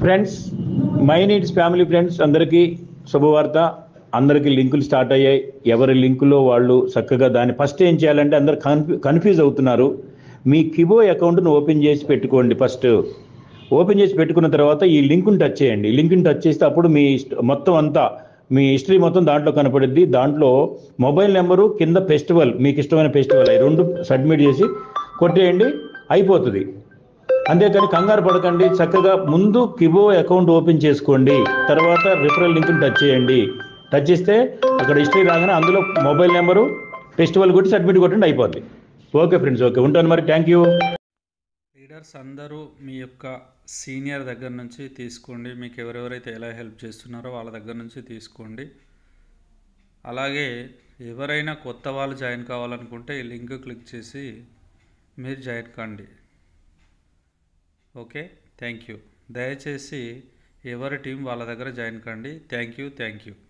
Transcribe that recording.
friends my needs family friends అందరికీ శుభవార్త అందరికీ లింకులు స్టార్ట్ అయ్యాయి ఎవరి లింకులో వాళ్ళు చక్కగా దాన్ని ఫస్ట్ ఏం చేయాలంటే అందరు కన్ఫ్యూ కన్ఫ్యూజ్ అవుతున్నారు మీ కిబో అకౌంట్ను ఓపెన్ చేసి పెట్టుకోండి ఫస్ట్ ఓపెన్ చేసి పెట్టుకున్న తర్వాత ఈ లింకుని టచ్ చేయండి ఈ లింకుని టచ్ చేస్తే అప్పుడు మీ ఇష్ట- మొత్తం అంతా మీ హిస్టరీ మొత్తం దాంట్లో కనపడుద్ది దాంట్లో మొబైల్ నెంబరు కింద ఫెస్టివల్ మీకు ఇష్టమైన ఫెస్టివల్ అవి రెండు సబ్మిట్ చేసి కొట్టేయండి అయిపోతుంది అంతేకాని కంగారు పడకండి చక్కగా ముందు కిబో అకౌంట్ ఓపెన్ చేసుకోండి తర్వాత రిఫరల్ లింక్ని టచ్ చేయండి టచ్ చేస్తే అక్కడ హిస్టరీ రాగానే అందులో మొబైల్ నెంబరు ఫెస్టివల్ కొట్టి సబ్మిట్ కొట్టండి అయిపోద్ది ఓకే ఫ్రెండ్స్ ఓకే ఉంటాను మరి థ్యాంక్ యూ లీడర్స్ అందరూ మీ యొక్క సీనియర్ దగ్గర నుంచి తీసుకోండి మీకు ఎవరెవరైతే ఎలా హెల్ప్ చేస్తున్నారో వాళ్ళ దగ్గర నుంచి తీసుకోండి అలాగే ఎవరైనా కొత్త వాళ్ళు జాయిన్ కావాలనుకుంటే ఈ లింక్ క్లిక్ చేసి మీరు జాయిన్ కండి ఓకే థ్యాంక్ యూ దయచేసి ఎవరి టీం వాళ్ళ దగ్గర జాయిన్ కండి థ్యాంక్ యూ థ్యాంక్ యూ